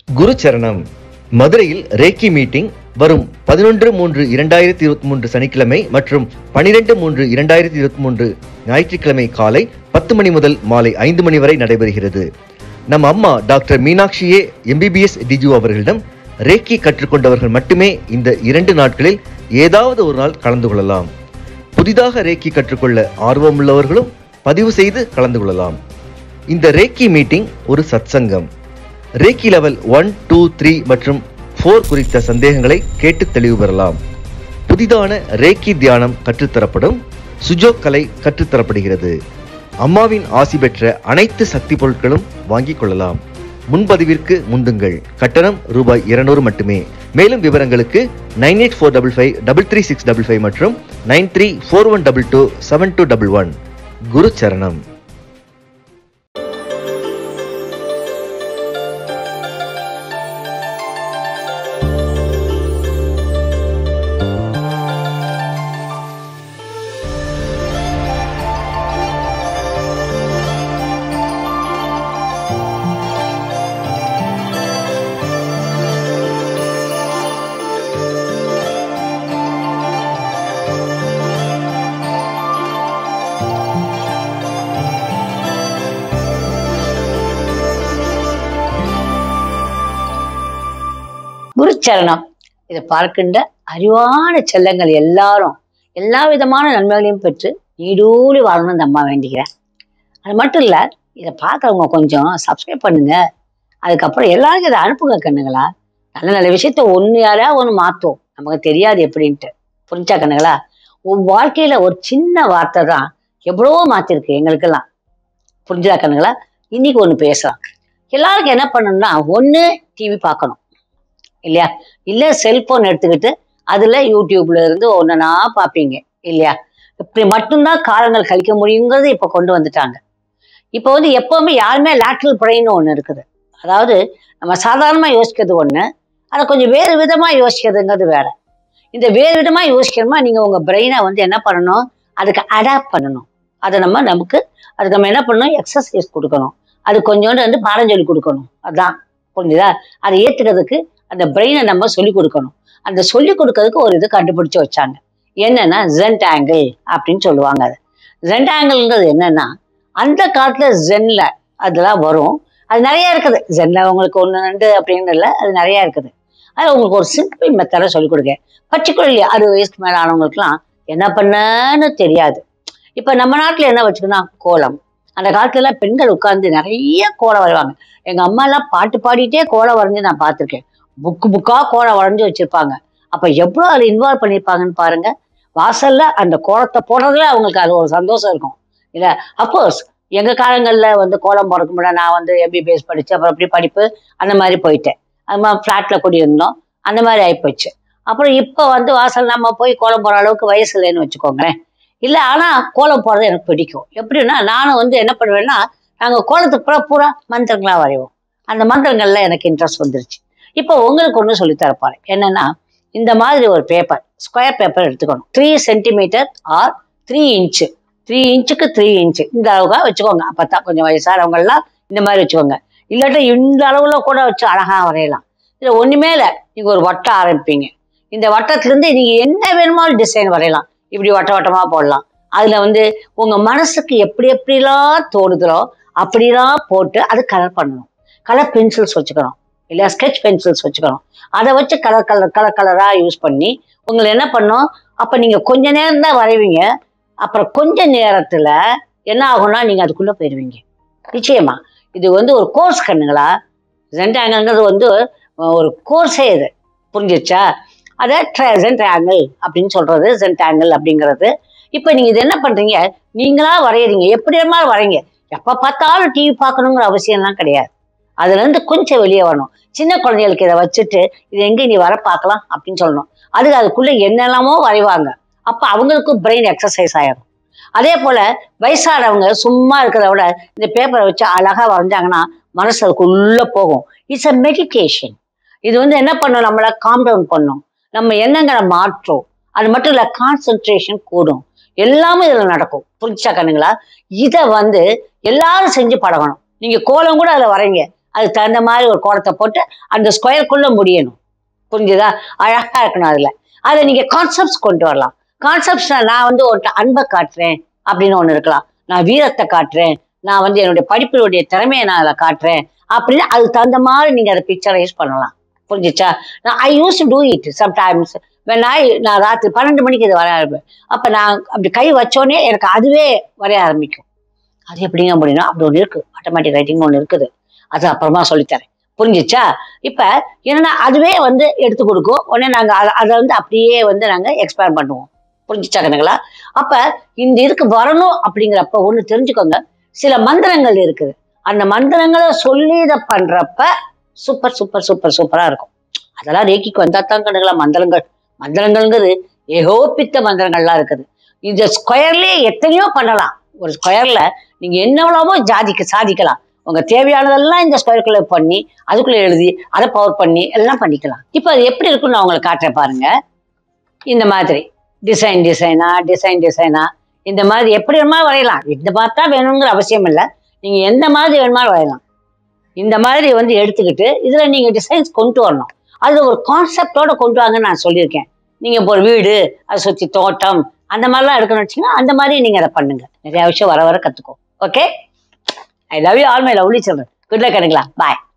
குரு சரணம் மதுரையில் ரேக்கி மீட்டிங் வரும் பதினொன்று மூன்று இரண்டாயிரத்தி இருபத்தி மூன்று சனிக்கிழமை மற்றும் பனிரெண்டு மூன்று இரண்டாயிரத்தி இருபத்தி மூன்று ஞாயிற்றுக்கிழமை காலை பத்து மணி முதல் மாலை ஐந்து மணி வரை நடைபெறுகிறது நம் அம்மா டாக்டர் மீனாட்சியே எம்பிபிஎஸ் டிஜு அவர்களிடம் ரேக்கி கற்றுக்கொண்டவர்கள் மட்டுமே இந்த இரண்டு நாட்களில் ஏதாவது ஒரு நாள் கலந்து கொள்ளலாம் புதிதாக ரேக்கி கற்றுக்கொள்ள ஆர்வமுள்ளவர்களும் பதிவு செய்து கலந்து கொள்ளலாம் இந்த ரேக்கி மீட்டிங் ஒரு சத்சங்கம் Reiki level one two three மற்றும் ஃபோர் குறித்த சந்தேகங்களை கேட்டு தெளிவு பெறலாம் புதிதான ரேக்கி தியானம் கற்றுத்தரப்படும் சுஜோக் கலை கற்றுத்தரப்படுகிறது அம்மாவின் ஆசி பெற்ற அனைத்து சக்தி பொருட்களும் வாங்கிக் கொள்ளலாம் முன்பதிவிற்கு முந்துங்கள் கட்டணம் ரூபாய் இருநூறு மட்டுமே மேலும் விவரங்களுக்கு nine eight four double five double three six double five மற்றும் nine three four one double two seven two double one குரு சரணம் குருச்சரணம் இதை பார்க்கின்ற அறிவான செல்லங்கள் எல்லாரும் எல்லா விதமான நன்மைகளையும் பெற்று நீடூழி வாழணும்னு இந்த அம்மா வேண்டிக்கிறேன் அது மட்டும் இல்ல இதை பார்க்கறவங்க கொஞ்சம் சப்ஸ்கிரைப் பண்ணுங்க அதுக்கப்புறம் எல்லாருக்கும் இதை அனுப்புங்க கண்ணுங்களா நல்ல நல்ல விஷயத்த ஒன்று யாரையா ஒன்று மாற்றும் நமக்கு தெரியாது எப்படின்ட்டு புரிஞ்சா கண்ணுங்களா உன் வாழ்க்கையில ஒரு சின்ன வார்த்தை தான் எவ்வளவோ மாத்திருக்கு எங்களுக்கெல்லாம் புரிஞ்சதா கண்ணுங்களா இன்னைக்கு ஒன்று பேசலாம் எல்லாருக்கும் என்ன பண்ணணும்னா ஒன்று டிவி பார்க்கணும் இல்லையா இல்ல செல்போன் எடுத்துக்கிட்டு அதுல யூடியூப்ல இருந்து ஒன்னா பார்ப்பீங்க இல்லையா இப்படி மட்டும்தான் காலங்கள் கழிக்க முடியுங்கிறது இப்ப கொண்டு வந்துட்டாங்க இப்போ வந்து எப்பவுமே யாருமே லேட்ரல் பிரெயின் ஒன்று இருக்குது அதாவது நம்ம சாதாரணமா யோசிக்கிறது ஒண்ணு அதை கொஞ்சம் வேறு விதமா யோசிக்கிறதுங்கிறது வேற இந்த வேறு விதமா யோசிக்கணுமா நீங்க உங்க பிரெயினை வந்து என்ன பண்ணணும் அதுக்கு அடாப்ட் பண்ணணும் அதை நம்ம நமக்கு அதுக்கு நம்ம என்ன பண்ணணும் எக்ஸசைஸ் கொடுக்கணும் அது கொஞ்சோண்டு வந்து பாடம் சொல்லி கொடுக்கணும் அதான் புரிஞ்சுதா அதை ஏத்துக்கிறதுக்கு அந்த பிரெயினை நம்ம சொல்லி கொடுக்கணும் அந்த சொல்லி கொடுக்கறதுக்கு ஒரு இது கண்டுபிடிச்சு வச்சாங்க என்னன்னா ஜென்ட் ஆங்கிள் அப்படின்னு சொல்லுவாங்க அது ஜென்ட் ஆங்கிள்ங்கிறது என்னன்னா அந்த காலத்துல ஜென்ல அதெல்லாம் வரும் அது நிறைய இருக்குது ஜென்ல உங்களுக்கு ஒன்று ரெண்டு அப்படின்னு இல்லை அது நிறைய இருக்குது அதில் உங்களுக்கு ஒரு சிம்பிள் மெத்தடை சொல்லிக் கொடுக்கேன் பர்டிகுலர்லி அறுபது வயசுக்கு மேலே ஆனவங்களுக்குலாம் என்ன பண்ணன்னு தெரியாது இப்போ நம்ம நாட்டில் என்ன வச்சுக்கணும் கோலம் அந்த காலத்துல பெண்கள் உட்கார்ந்து நிறைய கோலம் வரைவாங்க எங்க அம்மா எல்லாம் பாட்டு பாடிட்டே கோலம் வரைஞ்சு நான் பார்த்திருக்கேன் புக்கு புக்கா கோலம் வரைஞ்சு வச்சிருப்பாங்க அப்ப எவ்வளவு அதுல இன்வால்வ் பண்ணியிருப்பாங்கன்னு பாருங்க வாசல்ல அந்த கோலத்தை போடுறதுல அவங்களுக்கு அது ஒரு சந்தோஷம் இருக்கும் இல்ல அப்கோர்ஸ் எங்க காலங்கள்ல வந்து கோலம் போறதுக்கு முன்னாடி நான் வந்து எம்பிபிஎஸ் படிச்சு அப்புறம் அப்படி படிப்பு அந்த மாதிரி போயிட்டேன் அது மாதிரி ஃப்ளாட்ல குடியிருந்தோம் அந்த மாதிரி ஆயிப்போச்சு அப்புறம் இப்போ வந்து வாசல் நம்ம போய் கோலம் போற அளவுக்கு வயசு இல்லைன்னு வச்சுக்கோங்களேன் இல்ல ஆனா கோலம் போடுறது எனக்கு பிடிக்கும் எப்படின்னா நானும் வந்து என்ன பண்ணுவேன்னா நாங்க கோலத்துக்கு பூரா பூரா மந்திரங்களா வரைவோம் அந்த மந்திரங்கள்ல எனக்கு இன்ட்ரெஸ்ட் வந்துருச்சு இப்போ உங்களுக்கு ஒன்று சொல்லி தரப்போறேன் என்னன்னா இந்த மாதிரி ஒரு பேப்பர் ஸ்கொயர் பேப்பர் எடுத்துக்கணும் three centimetre or three inch three இன்ச்சுக்கு த்ரீ இன்ச்சு இந்த அளவுக்கா வச்சுக்கோங்க அப்பதான் கொஞ்சம் வயசானவங்க எல்லாம் இந்த மாதிரி வச்சுக்கோங்க இல்லாட்டி இந்த அளவுல கூட வச்சு அழகா வரையலாம் இதுல ஒண்ணுமே இல்லை நீங்க ஒரு வட்டம் ஆரம்பிப்பீங்க இந்த வட்டத்துல இருந்து நீங்க என்ன வேணுமாலும் டிசைன் வரையலாம் இப்படி வட்ட வட்டமா போடலாம் அதுல வந்து உங்க மனசுக்கு எப்படி எப்படிலாம் தோணுதோ அப்படிலாம் போட்டு அது கலர் பண்ணணும் கலர் பென்சில்ஸ் வச்சுக்கணும் இல்லையா ஸ்கெட்ச் பென்சில்ஸ் வச்சுக்கணும் அதை வச்சு கலர் கலர் கலர் கலராக யூஸ் பண்ணி உங்களை என்ன பண்ணும் அப்போ நீங்கள் கொஞ்ச நேரம் தான் வரைவீங்க அப்புறம் கொஞ்ச நேரத்தில் என்ன ஆகும்னா நீங்கள் அதுக்குள்ளே போயிடுவீங்க நிச்சயமா இது வந்து ஒரு கோர்ஸ் கண்ணுங்களா ஜென்டாங்கங்கிறது வந்து ஒரு கோர்ஸே இது புரிஞ்சிச்சா அதை ட்ரெசன்ட் ஆங்கிள் அப்படின்னு சொல்றது ஜென்ட் ஆங்கிள் அப்படிங்கிறது இப்போ நீங்கள் இது என்ன பண்ணுறீங்க நீங்களா வரைகிறீங்க எப்படி வேணுமாலும் வரைங்க எப்போ பார்த்தாலும் டிவி பார்க்கணுங்கிற அவசியம்லாம் கிடையாது அதுல இருந்து கொஞ்சம் வெளியே வரணும் சின்ன குழந்தைகளுக்கு இதை வச்சுட்டு இது எங்க நீ வர பார்க்கலாம் அப்படின்னு சொல்லணும் அதுக்கு அதுக்குள்ள என்னெல்லாமோ வரைவாங்க அப்ப அவங்களுக்கு பிரெயின் எக்ஸசைஸ் ஆயிடும் அதே போல வயசானவங்க சும்மா இருக்கிறத விட இந்த பேப்பரை வச்சு அழகா வரைஞ்சாங்கன்னா மனசு அதுக்குள்ள போகும் இட்ஸ் அ மெடிடேஷன் இது வந்து என்ன பண்ணும் நம்மளை காம் டவுன் பண்ணும் நம்ம எண்ணங்களை மாற்றும் அது மட்டும் இல்ல கான்சென்ட்ரேஷன் கூடும் எல்லாமே இதுல நடக்கும் புரிஞ்சா கண்ணுங்களா இதை வந்து எல்லாரும் செஞ்சு பழகணும் நீங்க கோலம் கூட அதுல வரைங்க அதுக்கு தகுந்த மாதிரி ஒரு கோலத்தை போட்டு அந்த ஸ்கொயருக்குள்ள முடியணும் புரிஞ்சுதா அழகா இருக்கணும் அதுல அதுல நீங்க கான்செப்ட்ஸ் கொண்டு வரலாம் கான்செப்ட்ஸ் நான் வந்து ஒரு அன்பை காட்டுறேன் அப்படின்னு ஒண்ணு இருக்கலாம் நான் வீரத்தை காட்டுறேன் நான் வந்து என்னுடைய படிப்பினுடைய திறமையை நான் அதில் காட்டுறேன் அப்படின்னு அதுக்கு தகுந்த மாதிரி நீங்க அதை பிக்சரைஸ் பண்ணலாம் புரிஞ்சுச்சா நான் I use to do it sometimes when I நான் ராத்திரி பன்னெண்டு மணிக்கு இது வரைய ஆரம்பிப்பேன் அப்போ நான் அப்படி கை வச்சோடனே எனக்கு அதுவே வரைய ஆரம்பிக்கும் அது எப்படிங்க அப்படின்னா அப்படி ஒன்று இருக்கு ஆட்டோமேட்டிக் ரைட்டிங் ஒன்று இருக்குது அது அப்புறமா சொல்லித்தரேன் புரிஞ்சுச்சா இப்போ என்னன்னா அதுவே வந்து எடுத்து கொடுக்கும் உடனே நாங்கள் அதை அதை வந்து அப்படியே வந்து நாங்கள் எக்ஸ்பேர் பண்ணுவோம் புரிஞ்சுச்சா கணங்களா அப்போ இந்த இதுக்கு வரணும் அப்படிங்கிறப்ப ஒன்று தெரிஞ்சுக்கோங்க சில மந்திரங்கள் இருக்குது அந்த மந்திரங்களை சொல்லி இதை பண்றப்ப சூப்பர் சூப்பர் சூப்பர் சூப்பரா இருக்கும் அதெல்லாம் ரேக்கிக்கு வந்தா தான் கணங்களா மந்திரங்கள் மந்திரங்கள்ங்கிறது ஏகோபித்த மந்திரங்கள்லாம் இருக்குது இந்த ஸ்கொயர்லயே எத்தனையோ பண்ணலாம் ஒரு ஸ்கொயர்ல நீங்க என்னெவ்வளவோ ஜாதிக்கு சாதிக்கலாம் உங்க தேவையானதெல்லாம் இந்த ஸ்கொயருக்குள்ள பண்ணி அதுக்குள்ள எழுதி அதை பவர் பண்ணி எல்லாம் பண்ணிக்கலாம் இப்போ அது எப்படி இருக்குன்னு நான் உங்களுக்கு காட்டுறேன் பாருங்க இந்த மாதிரி டிசைன் டிசைனா டிசைன் டிசைனா இந்த மாதிரி எப்படி வேணுமா வரையலாம் இந்த மாதிரி தான் வேணுங்கிற அவசியம் இல்லை நீங்க எந்த மாதிரி வேணுமாலும் வரையலாம் இந்த மாதிரி வந்து எடுத்துக்கிட்டு இதுல நீங்க டிசைன்ஸ் கொண்டு வரணும் அதுல ஒரு கான்செப்டோட கொண்டு வாங்கன்னு நான் சொல்லியிருக்கேன் நீங்க இப்போ ஒரு வீடு அதை சுத்தி தோட்டம் அந்த மாதிரிலாம் எடுக்கணும்னு வச்சீங்கன்னா அந்த மாதிரி நீங்க அதை பண்ணுங்க நிறைய விஷயம் வர வர கத்துக்கோ okay I love you all my lovely children good luck bye